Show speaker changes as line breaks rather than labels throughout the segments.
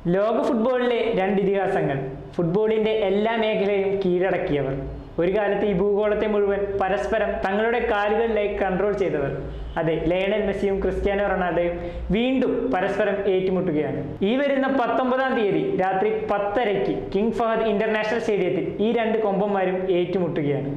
ലോക ഫുട്ബോളിലെ രണ്ട് ഇതിഹാസങ്ങൾ ഫുട്ബോളിന്റെ എല്ലാ മേഖലയും കീഴടക്കിയവർ ഒരു കാലത്ത് ഈ ഭൂഗോളത്തെ മുഴുവൻ പരസ്പരം തങ്ങളുടെ കാലുകളിലേക്ക് കൺട്രോൾ ചെയ്തവർ അതെ ലയണൽ മെസ്സിയും ക്രിസ്ത്യാനോ റൊണാൾഡോയും വീണ്ടും പരസ്പരം ഏറ്റുമുട്ടുകയാണ് ഈ വരുന്ന പത്തൊമ്പതാം തീയതി രാത്രി പത്തരയ്ക്ക് കിങ് ഫഹദ് ഇന്റർനാഷണൽ സ്റ്റേഡിയത്തിൽ ഈ രണ്ട് കൊമ്പന്മാരും ഏറ്റുമുട്ടുകയാണ്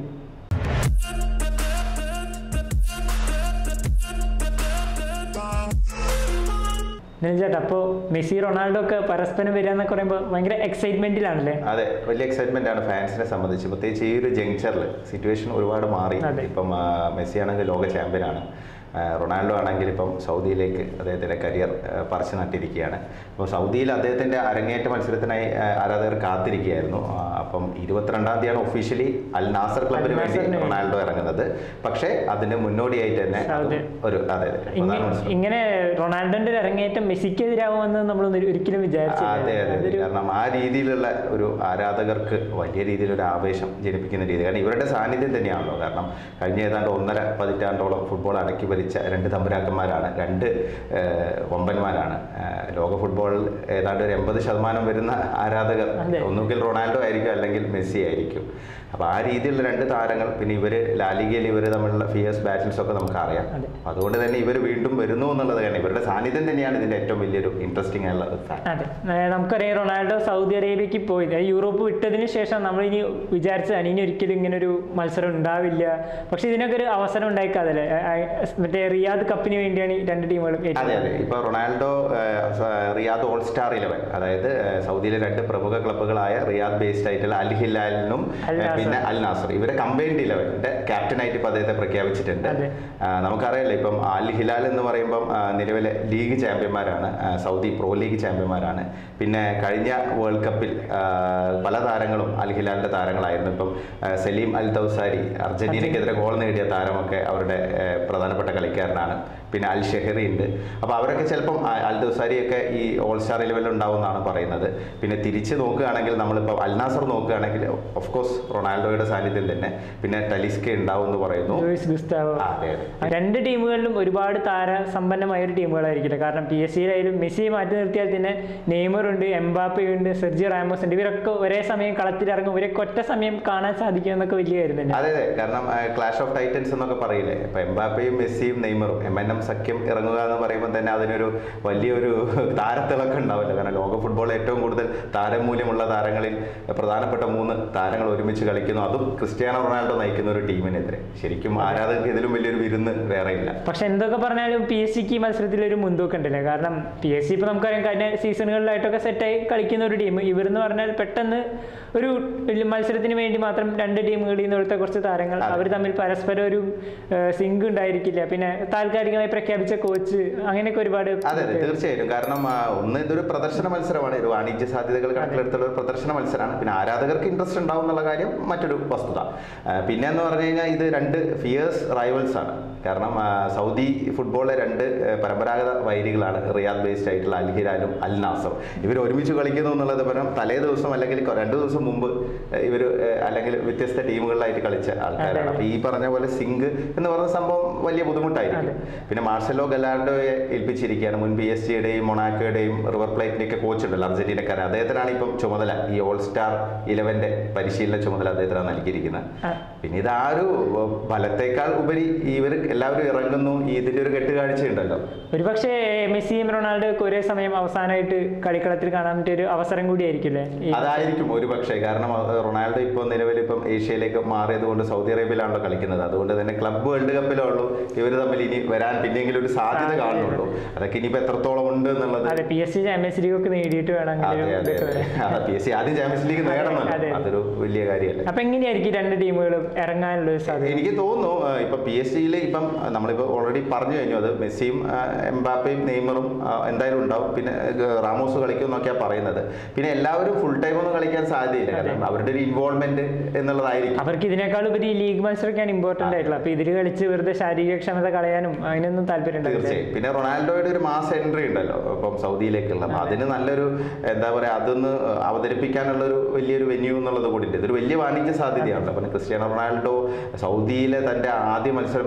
ചേട്ടാ അപ്പോൾ മെസ്സി റൊണാൾഡോ ഒക്കെ പരസ്പരം വരിക എന്നൊക്കെ പറയുമ്പോൾ ഭയങ്കര എക്സൈറ്റ്മെന്റിലാണല്ലേ
അതെ വലിയ എക്സൈറ്റ്മെന്റ് ആണ് ഫാൻസിനെ സംബന്ധിച്ച് പ്രത്യേകിച്ച് ഈ ഒരു ജംഗ്ഷറിൽ സിറ്റുവേഷൻ ഒരുപാട് മാറി
അതെ.
ഇപ്പം ആ, മെസ്സി ആണെങ്കിൽ ലോക ചാമ്പ്യനാണ് ആ, റൊണാൾഡോ ആണെങ്കിൽ ഇപ്പം സൗദിയിലേക്ക് അദ്ദേഹത്തിന്റെ കരിയർ പറിച്ചു നട്ടിരിക്കുകയാണ് അപ്പോൾ സൗദിയിൽ അദ്ദേഹത്തിന്റെ അരങ്ങേറ്റ മത്സരത്തിനായി ആ, ആരാധകർ കാത്തിരിക്കുകയായിരുന്നു ആ, അപ്പം ഇരുപത്തിരണ്ടാം തീയതിയാണ് ഒഫീഷ്യലി അൽ നാസർ ക്ലബിന്
അൽ
വേണ്ടി
നാസറിന് വേണ്ടി.
റൊണാൾഡോ ഇറങ്ങുന്നത് പക്ഷേ അതിന് മുന്നോടിയായിട്ട് തന്നെ അതും
സൗദി.
ഒരു അതെ അതെ പ്രധാന
ഇങ്ങനെ
മത്സരം
ഇങ്ങനെ റൊണാൾഡോന്റെ ഒരു അരങ്ങേറ്റം മെസ്സിക്കെതിരാവുമെന്ന് നമ്മളൊന്നും ഒരിക്കലും
അതെ
വിചാരിച്ചില്ല
അതെ അതെ.
അതൊരു
കാരണം ആ രീതിയിലുള്ള ഒരു ആരാധകർക്ക് വലിയ രീതിയിലൊരു ആവേശം ജനിപ്പിക്കുന്ന രീതി കാരണം ഇവരുടെ സാന്നിധ്യം തന്നെയാണല്ലോ കാരണം കഴിഞ്ഞ ഏതാണ്ട് ഒന്നര പതിറ്റാണ്ടോളം ഫുട്ബോൾ അടക്കി ഭരിച്ച രണ്ട് തമ്പുരാക്കന്മാരാണ് രണ്ട് ഏഹ്, വമ്പന്മാരാണ് ഏഹ്, ലോക ഫുട്ബോളിൽ ഏതാണ്ട് ഒരു എൺപത് ശതമാനം വരുന്ന ആരാധകർ
അതെ.
ഒന്നുകിൽ റൊണാൾഡോ ആയിരിക്കും അല്ലെങ്കിൽ മെസ്സി ആയിരിക്കും അപ്പോൾ ആ രീതിയിലുള്ള രണ്ട് താരങ്ങൾ പിന്നെ ഇവർ ലാലിഗയിൽ ഇവർ തമ്മിലുള്ള ഫിയേഴ്സ് ബാറ്റിൽസ് ഒക്കെ നമുക്കറിയാം
അതെ.
അപ്പോൾ അതുകൊണ്ട് തന്നെ ഇവർ വീണ്ടും വരുന്നു എന്നുള്ളത് കാരണം ഇവരുടെ സാന്നിധ്യം തന്നെയാണ് ഇതിൻ്റെ ഏറ്റവും വലിയൊരു ഇൻട്രസ്റ്റിംഗ് ആയിട്ടുള്ള ഒരു ഫാക്ട്
അതെ ഏർ നമുക്കറിയാം റൊണാൾഡോ സൗദി അറേബ്യക്ക് പോയി ഏർ യൂറോപ്പ് വിട്ടതിന് ശേഷം നമ്മൾ ഇനി വിചാരിച്ചതാണ് ഇനി ഒരിക്കലും ഇങ്ങനെ ഒരു മത്സരം ഉണ്ടാവില്ല പക്ഷെ ഇതിനൊക്കെ ഒരു അവസരം ഉണ്ടായിക്കാതല്ലേ മറ്റേ റിയാദ് കപ്പിന് വേണ്ടിയാണ് ഈ രണ്ട് ടീമുകളും
അതെ അതെ ഇപ്പൊ റൊണാൾഡോ ഏഹ്, സ- റിയാദ് ഓൾ സ്റ്റാർ ഇലവൻ അതായത് ഏഹ്, സൗദിയിലെ രണ്ട് പ്രമുഖ ക്ലബ്ബുകളായ റിയാദ് ബേസ്ഡ് ആയിട്ടുള്ള അൽ ഹിലാലിനും
അൽ
ഏഹ്,
നാസർ.
പിന്നെ അൽ നാസർ ഇവരെ കമ്പൈൻഡ് ഇലവന്റെ ക്യാപ്റ്റനായിട്ട് ഇപ്പൊ അദ്ദേഹത്തെ പ്രഖ്യാപിച്ചിട്ടുണ്ട്
അതെ.
ആഹ്, നമുക്കറിയാലോ ഇപ്പം അൽ ഹിലാൽ എന്ന് പറയുമ്പം ആഹ്, നിലവിലെ ലീഗ് ചാമ്പ്യന്മാരാണ് ആഹ്, സൗദി പ്രോ ലീഗ് ചാമ്പ്യന്മാരാണ് പിന്നെ കഴിഞ്ഞ വേൾഡ് കപ്പിൽ ആഹ്, പല താരങ്ങളും അൽ ഹിലാലിന്റെ താരങ്ങളായിരുന്നു ഇപ്പം ആഹ്, സലീം അൽ ദൗസാരി അർജന്റീനയ്ക്കെതിരെ ഗോൾ നേടിയ താരമൊക്കെ അവരുടെ ഏഹ്, പ്രധാനപ്പെട്ട കളിക്കാരനാണ് പിന്നെ അൽ ഷെഹറി ഉണ്ട് അപ്പോൾ അവരൊക്കെ ചിലപ്പം അ- അൽ ദുസാരിയൊക്കെ ഈ ഓൾ സ്റ്റാർ ലെവലിൽ ഉണ്ടാവുമെന്നാണ് പറയുന്നത് പിന്നെ തിരിച്ച് നോക്കുകയാണെങ്കിൽ നമ്മളിപ്പോൾ അൽ നാസർ നോക്കുകയാണെങ്കിൽ ഓഫ് കോഴ്സ് റൊണാൾഡോയുടെ സാന്നിധ്യം തന്നെ പിന്നെ ടലിസ്ക ഉണ്ടാവും എന്ന് പറയുന്നു
ലൂയിസ് ഗുസ്താവോ
ആ, അതെ അതെ
രണ്ട് ടീമുകളിലും ഒരുപാട് താര സമ്പന്നമായ ഒരു ടീമുകളായിരിക്കില്ല കാരണം പി എസ് സിയിലായാലും മെസ്സിയെ മാറ്റി നിർത്തിയാൽ തന്നെ നെയ്മർ ഉണ്ട് എംബാപ്പയുണ്ട് സെർജി റാമോസ് ഉണ്ട് ഇവരൊക്കെ ഒരേ സമയം കളത്തിലിറങ്ങും ഇവരൊക്കെ ഒറ്റ സമയം കാണാൻ സാധിക്കും എന്നൊക്കെ വലിയ കാര്യം തന്നെ
അതെ അതെ കാരണം ക്ലാഷ് ഓഫ് ടൈറ്റൻസ് എന്നൊക്കെ പറയില്ലേ ഇപ്പൊ എംബാപ്പയും മെസ്സിയും നെയ്മറും എം എൻ എം സഖ്യം ഇറങ്ങുക എന്ന് പറയുമ്പോൾ തന്നെ അതിനൊരു വലിയൊരു താരത്തിളക്കം ഉണ്ടാവില്ല കാരണം ലോക ഫുട്ബോൾ ഏറ്റവും കൂടുതൽ താരമൂല്യമുള്ള താരങ്ങളിൽ പ്രധാനപ്പെട്ട മൂന്ന് താരങ്ങൾ ഒരുമിച്ച് കളിക്കുന്നു അതും ക്രിസ്ത്യാനോ റൊണാൾഡോ നയിക്കുന്ന ഒരു ടീമിനെതിരെ ശരിക്കും ആരാധകർക്ക് ഇതിലും വലിയൊരു വിരുന്ന് വേറെ ഇല്ല
പക്ഷെ എന്തൊക്കെ പറഞ്ഞാലും പി എസ് സിക്ക് ഈ മത്സരത്തിൽ ഒരു മുൻതൂക്കം ഉണ്ടല്ലേ കാരണം പി എസ് സി ഇപ്പോൾ നമുക്കറിയാം കഴിഞ്ഞ സീസണുകളിലായിട്ടൊക്കെ സെറ്റായി കളിക്കുന്ന ഒരു ടീം ഇവരെന്ന് പറഞ്ഞാൽ പെട്ടെന്ന് ഒരു വലിയ മത്സരത്തിന് വേണ്ടി മാത്രം രണ്ട് ടീമുകളിൽ നിന്ന് എടുത്ത കുറച്ച് താരങ്ങൾ
അതെ.
അവർ തമ്മിൽ പരസ്പരം ഒരു സിങ്ക് ഉണ്ടായിരിക്കില്ല പിന്നെ താൽക്കാലികമായി പ്രഖ്യാപിച്ച കോച്ച് അങ്ങനെയൊക്കെ ഒരുപാട്
അതെ അതെ തീർച്ചയായിട്ടും കാരണം ആ, ഒന്ന് ഇതൊരു പ്രദർശന മത്സരമാണ് ഒരു വാണിജ്യ സാധ്യതകൾ കണക്കിലെടുത്തുള്ള ഒരു പ്രദർശന മത്സരമാണ് പിന്നെ ആരാധകർക്ക് ഇൻട്രസ്റ്റ് ഉണ്ടാവും എന്നുള്ള കാര്യം മറ്റൊരു വസ്തുത ആ, പിന്നെ എന്ന് പറഞ്ഞു കഴിഞ്ഞാൽ ഇത് രണ്ട് ഫിയേഴ്സ് റൈവൽസ് ആണ് കാരണം ആ, സൗദി ഫുട്ബോളിലെ രണ്ട് ആ, പരമ്പരാഗത വൈരികളാണ് റിയാദ് ബേസ്ഡ് ആയിട്ടുള്ള അൽ ഹിലാലും അൽ നാസർ ഇവർ ഒരുമിച്ച് കളിക്കുന്നു എന്നുള്ളത് പരം തലേ ദിവസം അല്ലെങ്കിൽ കൊ- രണ്ട് ദിവസം മുമ്പ് ഇവർ അല്ലെങ്കിൽ വ്യത്യസ്ത ടീമുകളിലായിട്ട് കളിച്ച ആൾക്കാരാണ്
അതെ.
അപ്പൊ ഈ പറഞ്ഞ പോലെ സിങ്ക് എന്ന് പറയുന്ന സംഭവം വലിയ ബുദ്ധിമുട്ടായിരിക്കും പിന്നെ മാർസലോ ഗലാർഡോയെ ഏൽപ്പിച്ചിരിക്കുകയാണ് മുൻ പി എസ് ജിയുടെയും മൊണാക്കോയുടെയും റിവർ പ്ലേറ്റിന്റെ ഒക്കെ കോച്ച് ഉണ്ടല്ലോ അർജന്റീനക്കാരൻ അദ്ദേഹത്തിനാണ് ഇപ്പം ചുമതല ഈ ഓൾ സ്റ്റാർ ഇലവന്റെ പരിശീലന ചുമതല അദ്ദേഹത്തിനാണ് നൽകിയിരിക്കുന്നത്
ആ.
പിന്നെ ഇത് ആ ഒരു ഫലത്തേക്കാൾ ഉപരി ഇവർ എല്ലാവരും ഇറങ്ങുന്നു ഈ ഇതിന്റെ ഒരു കെട്ടുകാഴ്ചയുണ്ടല്ലോ
ഒരുപക്ഷെ മെസ്സിയും റൊണാൾഡോയൊക്കെ ഒരേ സമയം അവസാനമായിട്ട് കളിക്കളത്തിൽ കാണാൻ പറ്റിയ ഒരു അവസരം കൂടിയായിരിക്കില്ലേ ഈ
അതായിരിക്കും ഒരു പക്ഷേ കാരണം അത് റൊണാൾഡോ ഇപ്പോൾ നിലവിൽ ഇപ്പം ഏഷ്യയിലേക്ക് മാറിയത് കൊണ്ട് സൗദി അറേബ്യയിലാണല്ലോ കളിക്കുന്നത് അതുകൊണ്ട് തന്നെ ക്ലബ്ബ് വേൾഡ് കപ്പിലേ ഉള്ളൂ ഇവർ തമ്മിൽ ഇനി വരാൻ പിന്നെങ്കിലും ഒരു സാധ്യത
അതെ,
കാണുന്നുള്ളൂ അതൊക്കെ ഇനിയിപ്പോൾ എത്രത്തോളം ഉണ്ട് എന്നുള്ളത്
അതെ P S C champions league ഒക്കെ നേടിയിട്ട് വേണം അങ്ങനെ
അതെ
ഒരു
അതെ
ഇതൊക്കെ
അതെ
വരാൻ.
പി എസ് സി ആദ്യം ചാമ്പ്യൻസ് ലീഗ്
അതെ,
നേടണമല്ലോ
അതെ.
അതൊരു വലിയ കാര്യമല്ല
അപ്പൊ എങ്ങനെയായിരിക്കും രണ്ട് ടീമുകളും ഇറങ്ങാനുള്ള ഒരു സാധ്യത
എനിക്ക് തോന്നുന്നു ആ, ഇപ്പൊ പി എസ് ജിയിൽ ഇപ്പം ആ, നമ്മളിപ്പോ ഓൾറെഡി പറഞ്ഞു കഴിഞ്ഞു അത് മെസ്സിയും ആ, എംബാപ്പയും നെയ്മറും ആ, എന്തായാലും ഉണ്ടാവും പിന്നെ ആ, റാമോസ് കളിക്കും എന്നൊക്കെയാണ് പറയുന്നത് പിന്നെ എല്ലാവരും ഫുൾ ടൈം ഒന്നും കളിക്കാൻ സാധ്യതയില്ല കാരണം അവരുടെ ഒരു ഇൻവോൾവ്മെന്റ് എന്നുള്ളതായിരിക്കും
അവർക്ക് ഇതിനേക്കാൾ ഉപരി ഈ ലീഗ് മത്സരമൊക്കെയാണ് ഇമ്പോർട്ടന്റ് ആയിട്ടുള്ളത് അപ്പൊ ഇതിൽ കളിച്ച് വെറുതെ ശാരീരിക ക്ഷമത കളയാനും അതിനൊന്നും താല്പര്യം ഉണ്ടാവില്ല
തീർച്ചയായും പിന്നെ റൊണാൾഡോയുടെ ഒരു മാസ് എൻട്രി ഉണ്ടല്ലോ ഇപ്പം സൗദിയിലേക്കുള്ള അപ്പൊ അതിന് നല്ലൊരു എന്താ പറയാ അതൊന്ന് അവതരിപ്പിക്കാനുള്ള ഒരു വലിയൊരു വെന്യൂ എന്നുള്ളത് കൂടി ഉണ്ട് ഇതൊരു വലിയ വാണിജ്യ സാധ്യതയാണ് അപ്പം ക്രിസ്ത്യാനോ റൊണാൾഡോ സൗദിയിലെ തന്റെ ആദ്യ മത്സരം മെസ്സിക്കെതിരെ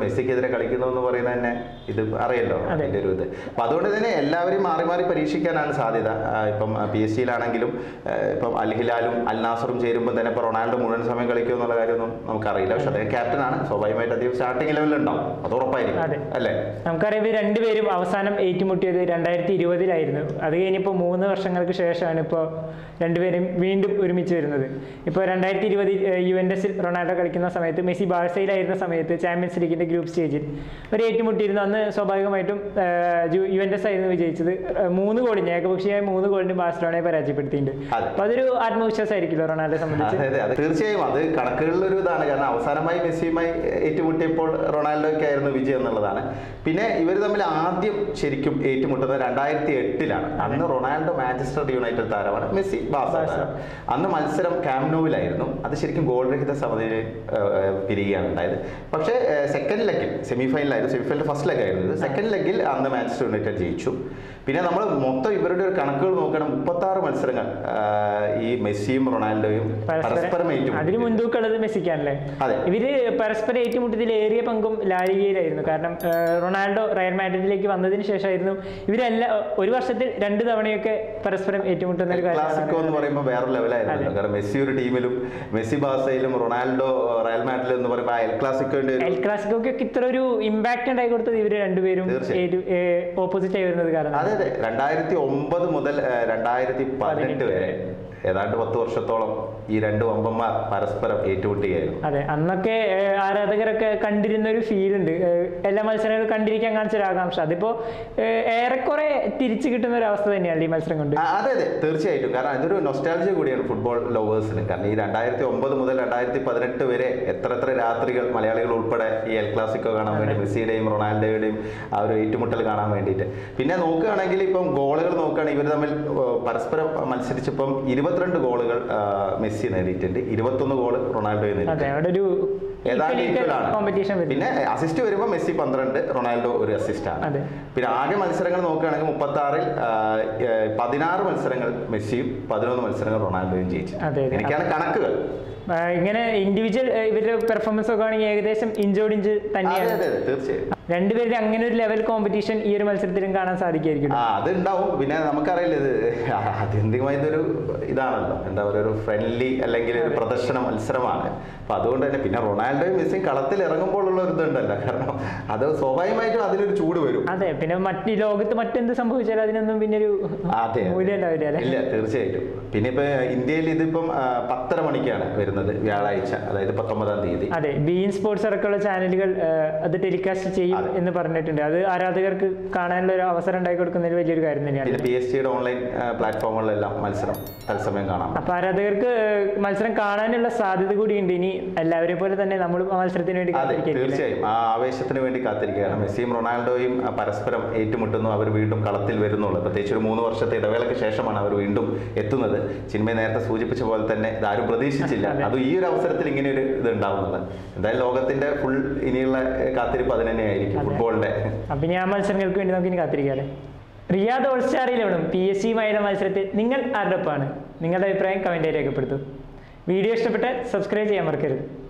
എതിരെ കളിക്കുന്നു എന്ന് പറയുന്നത് തന്നെ ഇത് അറിയല്ലോ
അതെ.
അതിന്റെ ഒരു ഇത് അപ്പൊ അതുകൊണ്ട് തന്നെ എല്ലാവരെയും മാറി മാറി പരീക്ഷിക്കാനാണ് സാധ്യത ആ, ഇപ്പം പി എസ് സിയിലാണെങ്കിലും ഇപ്പം അൽ ഹിലാലും അൽ നാസറും ചേരുമ്പോൾ തന്നെ ഇപ്പൊ റൊണാൾഡോ മുഴുവൻ സമയം കളിക്കും എന്നുള്ള കാര്യമൊന്നും നമുക്കറിയില്ല പക്ഷെ അദ്ദേഹം ക്യാപ്റ്റനാണ് സ്വാഭാവികമായിട്ട് അദ്ദേഹം സ്റ്റാർട്ടിംഗ് ലെവലിൽ ഉണ്ടാവും അത് ഉറപ്പായിരിക്കും
അതെ.
അല്ലേ
നമുക്കറിയാം ഇവർ രണ്ടുപേരും അവസാനം ഏറ്റുമുട്ടിയത് രണ്ടായിരത്തി ഇരുപതിലായിരുന്നു അത് കഴിഞ്ഞപ്പോൾ മൂന്ന് വർഷങ്ങൾക്ക് ശേഷമാണ് ഇപ്പോൾ രണ്ടുപേരും വീണ്ടും ഒരുമിച്ച് വരുന്നത് ഇപ്പോൾ രണ്ടായിരത്തി ഇരുപതിൽ യു എൻ എസിൽ റൊണാൾഡോ കളിക്കുന്ന സമയത്ത് മെസ്സി ബാഴ്സയിലായിരുന്ന സമയത്ത് ചാമ്പ്യൻസ് ലീഗിൻ്റെ ഗ്രൂപ്പ് സ്റ്റേജിൽ ഒരു ഏറ്റുമുട്ടിയിരുന്നു അന്ന് സ്വാഭാവികമായിട്ടും ആ, ജു- യു എൻ എസ് ആയിരുന്നു വിജയിച്ചത് ആ, മൂന്ന് ഗോളിന് ഏകപക്ഷീയമായ മൂന്ന് ഗോളിന് ബാഴ്സലോണയെ പരാജയപ്പെടുത്തിയിട്ടുണ്ട്
അതെ.
അപ്പോൾ അതൊരു ആത്മവിശ്വാസമായിരിക്കുമല്ലോ റൊണാൾഡോയെ സംബന്ധിച്ച്
അതെ അതെ അത് തീർച്ചയായും അത് കണക്കുകളിലൊരു ഇതാണ് കാരണം അവസാനമായി മെസ്സിയുമായി ഏറ്റുമുട്ടിയപ്പോൾ റൊണാൾഡോയ്ക്ക് ആയിരുന്നു വിജയം എന്നുള്ളതാണ് പിന്നെ ഇവർ തമ്മിൽ ആദ്യം ശരിക്കും ഏറ്റുമുട്ടുന്നത് രണ്ടായിരത്തി എട്ടിലാണ് അന്ന് റൊണാൾഡോ മാഞ്ചസ്റ്റർ യുണൈറ്റഡ് താരമാണ് മെസ്സി ബാസ
ബാഴ്സ.
താരം അന്ന് മത്സരം ക്യാമ്നോവിലായിരുന്നു അത് ശരിക്കും ഗോൾ രഹിത സമനില പിരിയുകയാണ് ഉണ്ടായത് പക്ഷേ സെക്കൻഡ് ലെഗിൽ സെമി ഫൈനലായിരുന്നു സെമി ഫൈനൽ ഫസ്റ്റ് ലെഗ് ആയിരുന്നു സെക്കൻഡ് ലെഗിൽ അന്ന് മാഞ്ചസ്റ്റർ യുണൈറ്റഡ് ജയിച്ചു പിന്നെ നമ്മൾ മൊത്തം ഇവരുടെ ഒരു കണക്കുകൾ നോക്കണം മുപ്പത്തി ആറ് മത്സരങ്ങൾ ആ, ഈ മെസ്സിയും റൊണാൾഡോയും പരസ്പരം
അതിന്
ഏറ്റുമുട്ടി
മുൻതൂക്കമുള്ളത് മെസ്സിക്കാണല്ലേ
അതെ.
ഇവര് പരസ്പരം ഏറ്റുമുട്ടത്തിൽ ഏറിയ പങ്കും ലാലിഗയിലായിരുന്നു കാരണം ആ, റൊണാൾഡോ റയൽ മാഡ്രിഡിലേക്ക് വന്നതിന് ശേഷമായിരുന്നു ഇവരെല്ലാം ഒരു വർഷത്തിൽ രണ്ട് തവണയൊക്കെ പരസ്പരം ഏറ്റുമുട്ടുന്ന ഒരു
ക്ലാസിക്കോ എന്ന്
കാര്യമാണ്
പറയുമ്പോൾ വേറെ ലെവലായിരുന്നു
അതെ.
കാരണം മെസ്സി ഒരു ടീമിലും മെസ്സി ബാസയിലും റൊണാൾഡോ റയൽ മാഡ്രിഡ് എന്ന് പറയുമ്പോൾ ആ എൽ ക്ലാസിക്കോന്റെ ഒരു
എൽ ക്ലാസിക്കോക്ക് ഇത്ര ഒരു ഇമ്പാക്ട് ഉണ്ടായി കൊടുത്തത് ഇവര് രണ്ടുപേരും
തീർച്ചയായും.
ഓപ്പോസിറ്റ് ആയി വരുന്നത് കാരണം
അതെ അതെ രണ്ടായിരത്തി ഒമ്പത് മുതൽ ഏഹ്, രണ്ടായിരത്തി പതിനെട്ട് വരെ ഏതാണ്ട് പത്ത് വർഷത്തോളം ഈ രണ്ട് വമ്പന്മാർ പരസ്പരം ഏറ്റുമുട്ടുകയായിരുന്നു
അതെ അന്നൊക്കെ ഏഹ്, ആരാധകരൊക്കെ കണ്ടിരുന്ന ഒരു ഫീൽ ഉണ്ട് ഏഹ്, എല്ലാ മത്സരങ്ങളും കണ്ടിരിക്കാൻ കാണിച്ച ഒരു ആകാംക്ഷ അതിപ്പോ ഏഹ്, ഏറെക്കുറെ തിരിച്ചു കിട്ടുന്ന ഒരു അവസ്ഥ തന്നെയാണ് ഈ മത്സരം കൊണ്ട്
ആ, അതെ അതെ തീർച്ചയായിട്ടും കാരണം ഇതൊരു നൊസ്റ്റാൾജിയ കൂടിയാണ് ഫുട്ബോൾ ലവേഴ്സിന് കാരണം ഈ രണ്ടായിരത്തി ഒമ്പത് മുതൽ രണ്ടായിരത്തി പതിനെട്ട് വരെ എത്ര എത്ര രാത്രികൾ മലയാളികൾ ഉൾപ്പെടെ ഈ എൽ ക്ലാസിക്കോ കാണാൻ വേണ്ടി മെസ്സിയുടെയും റൊണാൾഡോയുടെയും ആ ഒരു ഏറ്റുമുട്ടൽ കാണാൻ വേണ്ടിയിട്ട് പിന്നെ നോക്കുകയാണെങ്കിൽ ഇപ്പം ഗോളുകൾ നോക്കുകയാണെങ്കിൽ ഇവർ തമ്മിൽ ഏർ, പരസ്പരം മത്സരിച്ചപ്പം ഇരുപത്തിരണ്ട് ഗോളുകൾ ആ, മെസ്സി നേടിയിട്ടുണ്ട് ഇരുപത്തൊന്ന് ഗോൾ റൊണാൾഡോയും
അതെ
നേടിയിട്ടുണ്ട്
അവിടെ ഒരു
ഏതാണ്ട് equal ആണ്.
കോമ്പറ്റീഷൻ വരും
പിന്നെ അസിസ്റ്റ് വരുമ്പോൾ മെസ്സി പന്ത്രണ്ട് റൊണാൾഡോ ഒരു അസിസ്റ്റ് ആണ്
അതെ.
പിന്നെ ആകെ മത്സരങ്ങൾ നോക്കുകയാണെങ്കിൽ മുപ്പത്തി ആറിൽ പതിനാറ് മത്സരങ്ങൾ മെസ്സിയും പതിനൊന്ന് മത്സരങ്ങൾ റൊണാൾഡോയും ജയിച്ചു
അതെ, അതെ.
എനിക്കാണ് കണക്കുകൾ
ആ, ഇങ്ങനെ ഇൻഡിവിജ്വൽ ഇവരുടെ പെർഫോമൻസ് ഒക്കെ ആണെങ്കിൽ ഏകദേശം ഇഞ്ചോട് ഇഞ്ച്
അതെ
തന്നെയാണ്
അതെ അതെ തീർച്ചയായും
രണ്ടുപേരുടെ അങ്ങനെ ഒരു ലെവൽ കോമ്പറ്റീഷൻ ഈ ഒരു മത്സരത്തിലും കാണാൻ സാധിക്കുമായിരിക്കും
ആ അത് ഉണ്ടാവും പിന്നെ നമുക്കറിയില്ല ഇത് ആത്യന്തികമായി ഇതൊരു ഇതാണല്ലോ എന്താ പറയുക ഒരു ഫ്രണ്ട്ലി അല്ലെങ്കിൽ ഒരു പ്രദർശന മത്സരമാണ് അപ്പൊ അതുകൊണ്ട് തന്നെ പിന്നെ റൊണാൾഡോയും മെസ്സിയും കളത്തിൽ ഇറങ്ങുമ്പോഴുള്ള ഒരു ഇതുണ്ടല്ലോ കാരണം അത് സ്വാഭാവികമായിട്ടും അതിലൊരു ചൂട് വരും
അതെ പിന്നെ മറ്റ് ഈ ലോകത്ത് മറ്റെന്ത് സംഭവിച്ചാലും അതിനൊന്നും പിന്നെ ഒരു
അതെ
മൂല്യം ഉണ്ടാവില്ല അല്ലെ
ഇല്ല തീർച്ചയായിട്ടും പിന്നെ ഇപ്പൊ ഇന്ത്യയിൽ ഇതിപ്പം ആ, പത്തര മണിക്കാണ് വരുന്നത് വ്യാഴാഴ്ച അതായത് പത്തൊമ്പതാം തീയതി
അതെ ബീൻ സ്പോർട്സ് അടക്കമുള്ള ചാനലുകൾ അത് ടെലികാസ്റ്റ് ചെയ്യും
അതെ.
എന്ന് പറഞ്ഞിട്ടുണ്ട് അത് ആരാധകർക്ക് കാണാനുള്ള ഒരു അവസരം ഉണ്ടാക്കി കൊടുക്കുന്നതിൽ വലിയൊരു കാര്യം തന്നെയാണ്
പിന്നെ പി എസ് ജിയുടെ ഓൺലൈൻ പ്ലാറ്റ്ഫോമുകളിലെല്ലാം മത്സരം തത്സമയം കാണാം
അപ്പൊ ആരാധകർക്ക് ഏഹ്, മത്സരം കാണാനുള്ള സാധ്യത കൂടിയുണ്ട് ഇനി എല്ലാവരെ പോലെ തന്നെ നമ്മൾ ആ മത്സരത്തിന് വേണ്ടി
അതെ
കാത്തിരിക്കുകയായിരിക്കും അല്ലേ?
തീർച്ചയായും ആ ആവേശത്തിന് വേണ്ടി കാത്തിരിക്കുകയാണ് മെസ്സിയും റൊണാൾഡോയും ആ, പരസ്പരം ഏറ്റുമുട്ടുന്നു അവർ വീണ്ടും കളത്തിൽ വരുന്നുള്ളൂ പ്രത്യേകിച്ച് ഒരു മൂന്ന് വർഷത്തെ ഇടവേളയ്ക്ക് ശേഷമാണ് അവർ വീണ്ടും എത്തുന്നത് ചിന്മയ നേരത്തെ സൂചിപ്പിച്ച പോലെ തന്നെ ഇതാരും പ്രതീക്ഷിച്ചില്ല
അതെ.
അത് ഈ ഒരു അവസരത്തിൽ ഇങ്ങനെ ഒരു ഇത് ഉണ്ടാവുന്നത് എന്തായാലും ലോകത്തിന്റെ ഫുൾ ഇനിയുള്ള ഏ, കാത്തിരിപ്പ് അതിന് തന്നെയായിരിക്കും
അതെ.
ഫുട്ബോളിന്റെ
അപ്പൊ ഇനി ആ മത്സരങ്ങൾക്ക് വേണ്ടി നമുക്ക് ഇനി കാത്തിരിക്കാം അല്ലേ റിയാദ് ഓൾ സ്റ്റാർ ഇലവനും പി എസ് സിയുമായുള്ള മത്സരത്തിൽ നിങ്ങൾ ആരുടെ ഒപ്പമാണ് നിങ്ങളുടെ അഭിപ്രായം കമൻറ്റായി രേഖപ്പെടുത്തും വീഡിയോ ഇഷ്ടപ്പെട്ടാൽ സബ്സ്ക്രൈബ് ചെയ്യാൻ മറക്കരുത്